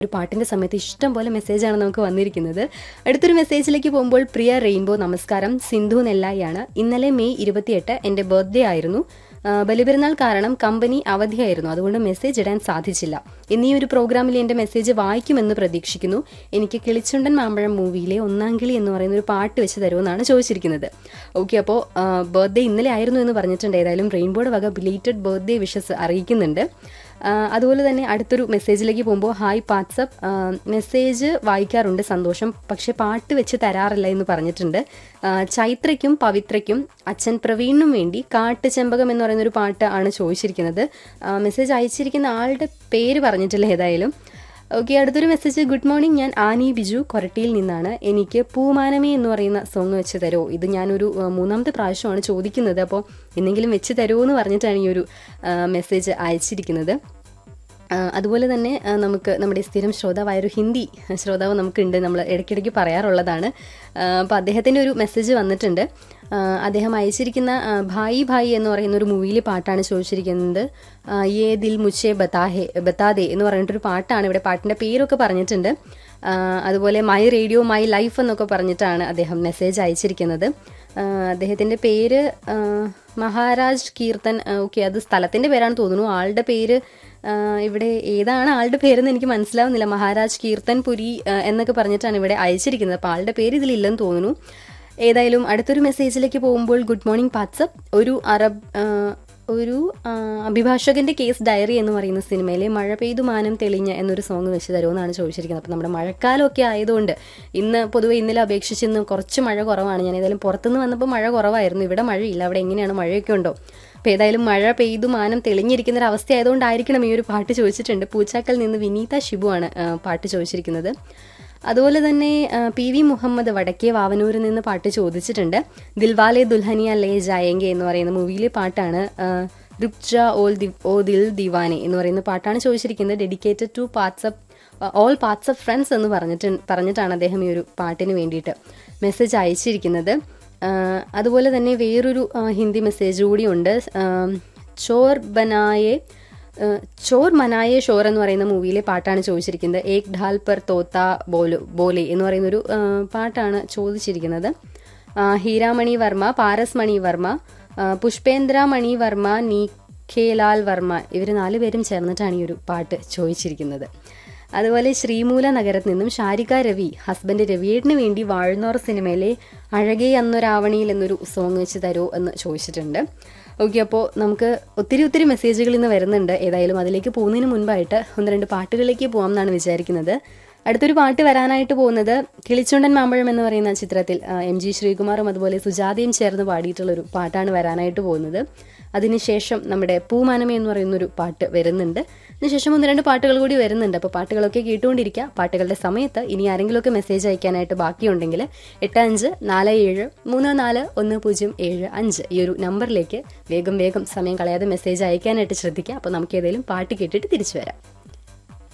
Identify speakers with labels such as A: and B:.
A: ഒരു പാട്ടിൻ്റെ സമയത്ത് ഇഷ്ടം പോലെ മെസ്സേജാണ് നമുക്ക് വന്നിരിക്കുന്നത് അടുത്തൊരു മെസ്സേജിലേക്ക് പോകുമ്പോൾ പ്രിയ റെയിൻബോ നമസ്കാരം സിന്ധു നെല്ലായിയാണ് ഇന്നലെ മെയ് ഇരുപത്തിയെട്ട് എൻ്റെ ബർത്ത്ഡേ ആയിരുന്നു ആ, ബലിപെരുന്നാൾ കാരണം കമ്പനി അവധിയായിരുന്നു അതുകൊണ്ട് മെസ്സേജ് ഇടാൻ സാധിച്ചില്ല ഇന്നീ ഒരു പ്രോഗ്രാമിൽ എൻ്റെ മെസ്സേജ് വായിക്കുമെന്ന് പ്രതീക്ഷിക്കുന്നു എനിക്ക് കിളിച്ചുണ്ടൻ മാമ്പഴം മൂവിയിലെ ഒന്നാം കിളി എന്ന് പറയുന്ന ഒരു പാട്ട് വെച്ച് തരുമെന്നാണ് ചോദിച്ചിരിക്കുന്നത് ഓക്കെ അപ്പോൾ ബർത്ത്ഡേ ഇന്നലെ ആയിരുന്നു എന്ന് പറഞ്ഞിട്ടുണ്ട് ഏതായാലും റെയിൻബോയുടെ വക ബിലേറ്റഡ് ബർത്ത്ഡേ വിഷസ് അറിയിക്കുന്നുണ്ട് ആ, അതുപോലെ തന്നെ അടുത്തൊരു മെസ്സേജിലേക്ക് പോകുമ്പോൾ ഹായ് വാട്സപ്പ് മെസ്സേജ് വായിക്കാറുണ്ട് സന്തോഷം പക്ഷേ പാട്ട് വെച്ച് തരാറില്ല എന്ന് പറഞ്ഞിട്ടുണ്ട് ആ, ചൈത്രയ്ക്കും പവിത്രയ്ക്കും അച്ഛൻ പ്രവീണിനും വേണ്ടി കാട്ട് ചെമ്പകം എന്ന് പറയുന്ന ഒരു പാട്ട് ആണ് ചോദിച്ചിരിക്കുന്നത് ആ, മെസ്സേജ് അയച്ചിരിക്കുന്ന ആളുടെ പേര് പറഞ്ഞിട്ടില്ല ഏതായാലും ഓക്കെ അടുത്തൊരു മെസ്സേജ് ഗുഡ് മോർണിംഗ് ഞാൻ ആനി ബിജു കൊരട്ടിയിൽ നിന്നാണ് എനിക്ക് പൂമാനമേ എന്ന് പറയുന്ന സോങ് വെച്ച് തരുമോ ഇത് ഞാനൊരു ആ, മൂന്നാമത്തെ പ്രാവശ്യമാണ് ചോദിക്കുന്നത് അപ്പോൾ എന്തെങ്കിലും വെച്ച് തരുമോ എന്ന് പറഞ്ഞിട്ടാണ് ഈ ഒരു ആ, മെസ്സേജ് അയച്ചിരിക്കുന്നത് ആ, അതുപോലെ തന്നെ ആ, നമുക്ക് നമ്മുടെ സ്ഥിരം ശ്രോതാവായ ഒരു ഹിന്ദി ശ്രോതാവ് നമുക്കുണ്ട് നമ്മൾ ഇടയ്ക്കിടയ്ക്ക് പറയാറുള്ളതാണ് അപ്പോൾ അദ്ദേഹത്തിൻ്റെ ഒരു മെസ്സേജ് വന്നിട്ടുണ്ട് ആ, അദ്ദേഹം അയച്ചിരിക്കുന്ന ആ, ഭായി ഭായി എന്ന് പറയുന്ന ഒരു മൂവിയിൽ പാട്ടാണ് ചോദിച്ചിരിക്കുന്നത് ആ, യേ ദിൽ മുച്ചേ ബതാഹെ ബത്താദെ എന്ന് പറഞ്ഞിട്ടൊരു പാട്ടാണ് ഇവിടെ പാട്ടിൻ്റെ പേരൊക്കെ പറഞ്ഞിട്ടുണ്ട് ആ, അതുപോലെ മൈ റേഡിയോ മൈ ലൈഫ് എന്നൊക്കെ പറഞ്ഞിട്ടാണ് അദ്ദേഹം മെസ്സേജ് അയച്ചിരിക്കുന്നത് ആ, അദ്ദേഹത്തിൻ്റെ പേര് ആ, മഹാരാജ് കീർത്തൻ ഓക്കെ അത് സ്ഥലത്തിൻ്റെ പേരാണ് തോന്നുന്നു ആളുടെ പേര് ആ, ഇവിടെ ഏതാണ് ആളുടെ പേരെന്ന് എനിക്ക് മനസ്സിലാവുന്നില്ല മഹാരാജ് കീർത്തൻ പുരി ആ, എന്നൊക്കെ പറഞ്ഞിട്ടാണ് ഇവിടെ അയച്ചിരിക്കുന്നത് അപ്പോൾ ആളുടെ പേര് ഇതിലില്ലെന്ന് തോന്നുന്നു ഏതായാലും അടുത്തൊരു മെസ്സേജിലേക്ക് പോകുമ്പോൾ ഗുഡ് മോർണിംഗ് വാട്സപ്പ് ഒരു അറബ് ആ, ഒരു ആ, അഭിഭാഷകന്റെ കേസ് ഡയറി എന്ന് പറയുന്ന സിനിമയിലെ മഴ പെയ്തു മാനം തെളിഞ്ഞ എന്നൊരു സോങ് വെച്ച് തരുമെന്നാണ് ചോദിച്ചിരിക്കുന്നത് അപ്പോൾ നമ്മുടെ മഴക്കാലമൊക്കെ ആയതുകൊണ്ട് ഇന്ന് പൊതുവെ ഇന്നലെ അപേക്ഷിച്ച് ഇന്ന് കുറച്ച് മഴ കുറവാണ് ഞാൻ ഏതായാലും പുറത്തുനിന്ന് വന്നപ്പോൾ മഴ കുറവായിരുന്നു ഇവിടെ മഴയില്ല അവിടെ എങ്ങനെയാണ് മഴയൊക്കെ ഉണ്ടോ അപ്പോൾ ഏതായാലും മഴ പെയ്തു മാനം തെളിഞ്ഞിരിക്കുന്ന ഒരു അവസ്ഥ ആയതുകൊണ്ടായിരിക്കണം ഈ ഒരു പാട്ട് ചോദിച്ചിട്ടുണ്ട് പൂച്ചാക്കൽ നിന്ന് വിനീത ഷിബു ആണ് ആ, പാട്ട് ചോദിച്ചിരിക്കുന്നത് അതുപോലെ തന്നെ ആ, പി വി മുഹമ്മദ് വടക്കേ വാവനൂരിൽ നിന്ന് പാട്ട് ചോദിച്ചിട്ടുണ്ട് ദിൽവാലെ ദുൽഹനിയ ലേ ജായെങ്കെ എന്ന് പറയുന്ന മൂവിയിലെ പാട്ടാണ് ആ, രുക്ജ ഓൾ ദി ഓ ദിൽ ദിവാനെ എന്ന് പറയുന്ന പാട്ടാണ് ചോദിച്ചിരിക്കുന്നത് dedicated to parts all parts of friends എന്ന് പറഞ്ഞിട്ട് പറഞ്ഞിട്ടാണ് അദ്ദേഹം ഈ ഒരു പാട്ടിന് വേണ്ടിയിട്ട് മെസ്സേജ് അയച്ചിരിക്കുന്നത് ആ, അതുപോലെ തന്നെ വേറൊരു ആ, ഹിന്ദി മെസ്സേജ് കൂടിയുണ്ട് ആ, ചോർ ബനായെ ആ, ചോർ മനായെ ഷോർ എന്ന് പറയുന്ന മൂവിയിലെ പാട്ടാണ് ചോദിച്ചിരിക്കുന്നത് ഏക് ഢാൽ പർ തോത്ത ബോലു ബോലെ എന്ന് പറയുന്നൊരു ആ, പാട്ടാണ് ചോദിച്ചിരിക്കുന്നത് ആ, ഹീരാമണി വർമ്മ പാരസ് മണി വർമ്മ ആ, പുഷ്പേന്ദ്ര മണി വർമ്മ നീഖേലാൽ വർമ്മ ഇവർ നാലുപേരും ചേർന്നിട്ടാണ് ഈ ഒരു പാട്ട് ചോദിച്ചിരിക്കുന്നത് അതുപോലെ ശ്രീമൂല നഗരത്തിൽ നിന്നും ഷാരിക രവി ഹസ്ബൻഡ് രവിയേടിന് വേണ്ടി വാഴുന്നോർ സിനിമയിലെ അഴകേ അന്നൊരാവണിയിൽ എന്നൊരു സോങ് വെച്ച് തരുമോ എന്ന് ചോദിച്ചിട്ടുണ്ട് ഓക്കെ അപ്പോൾ നമുക്ക് ഒത്തിരി ഒത്തിരി മെസ്സേജുകൾ ഇന്ന് വരുന്നുണ്ട് ഏതായാലും അതിലേക്ക് പോകുന്നതിന് മുൻപായിട്ട് ഒന്ന് രണ്ട് പാട്ടുകളിലേക്ക് പോകാം എന്നാണ് വിചാരിക്കുന്നത് അടുത്തൊരു പാട്ട് വരാനായിട്ട് പോകുന്നത് കിളിച്ചുണ്ടൻ മാമ്പഴം എന്ന് പറയുന്ന ചിത്രത്തിൽ ആ, എം ജി ശ്രീകുമാറും അതുപോലെ സുജാതയും ചേർന്ന് പാടിയിട്ടുള്ളൊരു പാട്ടാണ് വരാനായിട്ട് പോകുന്നത് അതിനുശേഷം നമ്മുടെ പൂമാനമേ എന്ന് പറയുന്നൊരു പാട്ട് വരുന്നുണ്ട് അതിനുശേഷം ഒന്ന് രണ്ട് പാട്ടുകൾ കൂടി വരുന്നുണ്ട് അപ്പോൾ പാട്ടുകളൊക്കെ കേട്ടുകൊണ്ടിരിക്കുക പാട്ടുകളുടെ സമയത്ത് ഇനി ആരെങ്കിലുമൊക്കെ മെസ്സേജ് അയക്കാനായിട്ട് ബാക്കിയുണ്ടെങ്കിൽ എട്ട് അഞ്ച് നാല് ഏഴ് മൂന്ന് നാല് ഒന്ന് പൂജ്യം ഏഴ് അഞ്ച് ഈ ഒരു നമ്പറിലേക്ക് വേഗം വേഗം സമയം കളയാതെ മെസ്സേജ് അയക്കാനായിട്ട് ശ്രദ്ധിക്കുക അപ്പോൾ നമുക്ക് ഏതെങ്കിലും പാട്ട് കേട്ടിട്ട് തിരിച്ചു വരാം